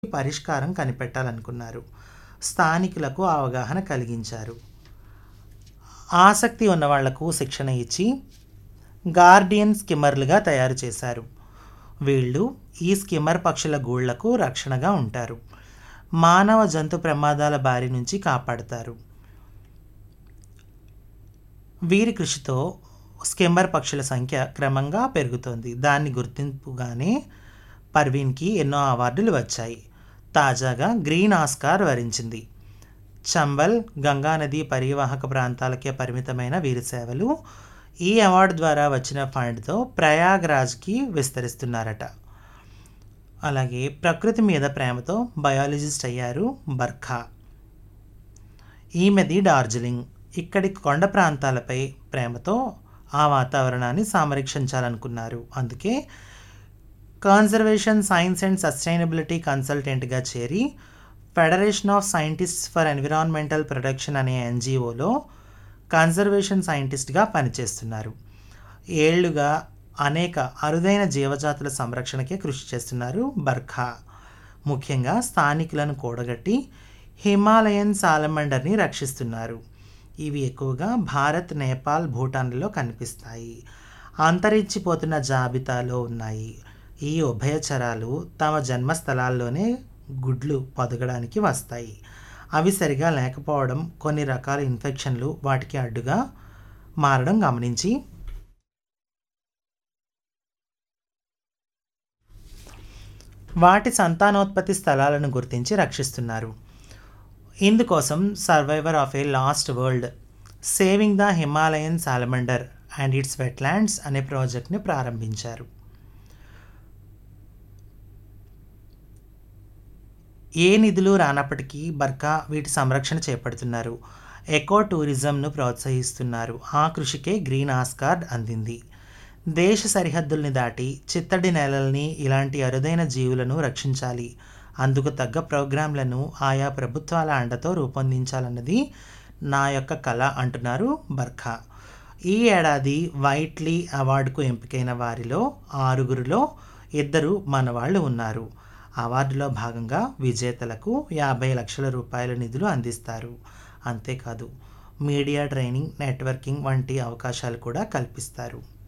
పరిష్కారం కనిపెట్టాలనుకున్నారు స్థానికులకు అవగాహన కలిగించారు ఆసక్తి ఉన్న వాళ్లకు శిక్షణ ఇచ్చి గార్డియన్ స్కిమ్మర్లుగా తయారు చేశారు వీళ్ళు ఈ స్కిమ్మర్ పక్షుల గూళ్లకు రక్షణగా ఉంటారు మానవ జంతు ప్రమాదాల బారి నుంచి కాపాడుతారు వీరి కృషితో స్కిమ్మర్ పక్షుల సంఖ్య క్రమంగా పెరుగుతోంది దాన్ని గుర్తింపుగానే పర్వీన్కి ఎన్నో అవార్డులు వచ్చాయి తాజాగా గ్రీన్ ఆస్కార్ వరించింది చంబల్ గంగానది పరివాహక ప్రాంతాలకే పరిమితమైన వీరి సేవలు ఈ అవార్డు ద్వారా వచ్చిన ఫండ్తో ప్రయాగ్రాజ్కి విస్తరిస్తున్నారట అలాగే ప్రకృతి మీద ప్రేమతో బయాలజిస్ట్ అయ్యారు బర్ఖా ఈమెది డార్జిలింగ్ ఇక్కడి కొండ ప్రాంతాలపై ప్రేమతో ఆ వాతావరణాన్ని సంరక్షించాలనుకున్నారు అందుకే కన్జర్వేషన్ సైన్స్ అండ్ సస్టైనబిలిటీ కన్సల్టెంట్గా చేరి federation of scientists for environmental protection అనే ఎన్జిఓలో కన్జర్వేషన్ సైంటిస్ట్గా పనిచేస్తున్నారు ఏళ్లుగా అనేక అరుదైన జీవజాతుల సంరక్షణకే కృషి చేస్తున్నారు బర్ఖా ముఖ్యంగా స్థానికులను కూడగట్టి హిమాలయన్ సాలమండర్ని రక్షిస్తున్నారు ఇవి ఎక్కువగా భారత్ నేపాల్ భూటాన్లలో కనిపిస్తాయి అంతరించిపోతున్న జాబితాలో ఉన్నాయి ఈ ఉభయచరాలు తమ జన్మస్థలాల్లోనే గుడ్లు పొదగడానికి వస్తాయి అవి సరిగా లేకపోవడం కొన్ని రకాల ఇన్ఫెక్షన్లు వాటికి అడ్డుగా మారడం గమనించి వాటి సంతానోత్పత్తి స్థలాలను గుర్తించి రక్షిస్తున్నారు ఇందుకోసం survivor of a lost world saving the Himalayan salamander and its wetlands అనే ప్రాజెక్ట్ని ప్రారంభించారు ఏ నిధులు రానప్పటికీ బర్కా వీటి సంరక్షణ చేపడుతున్నారు ఎకో టూరిజంను ప్రోత్సహిస్తున్నారు ఆ కృషికే గ్రీన్ ఆస్కార్డ్ అందింది దేశ సరిహద్దుల్ని దాటి చిత్తడి నేలల్ని ఇలాంటి అరుదైన జీవులను రక్షించాలి అందుకు తగ్గ ప్రోగ్రాంలను ఆయా ప్రభుత్వాల అండతో రూపొందించాలన్నది నా యొక్క కళ అంటున్నారు బర్ఖా ఈ ఏడాది వైట్లీ అవార్డుకు ఎంపికైన వారిలో ఆరుగురిలో ఇద్దరు మనవాళ్ళు ఉన్నారు అవార్డులో భాగంగా విజేతలకు యాభై లక్షల రూపాయల నిధులు అందిస్తారు అంతేకాదు మీడియా ట్రైనింగ్ నెట్వర్కింగ్ వంటి అవకాశాలు కూడా కల్పిస్తారు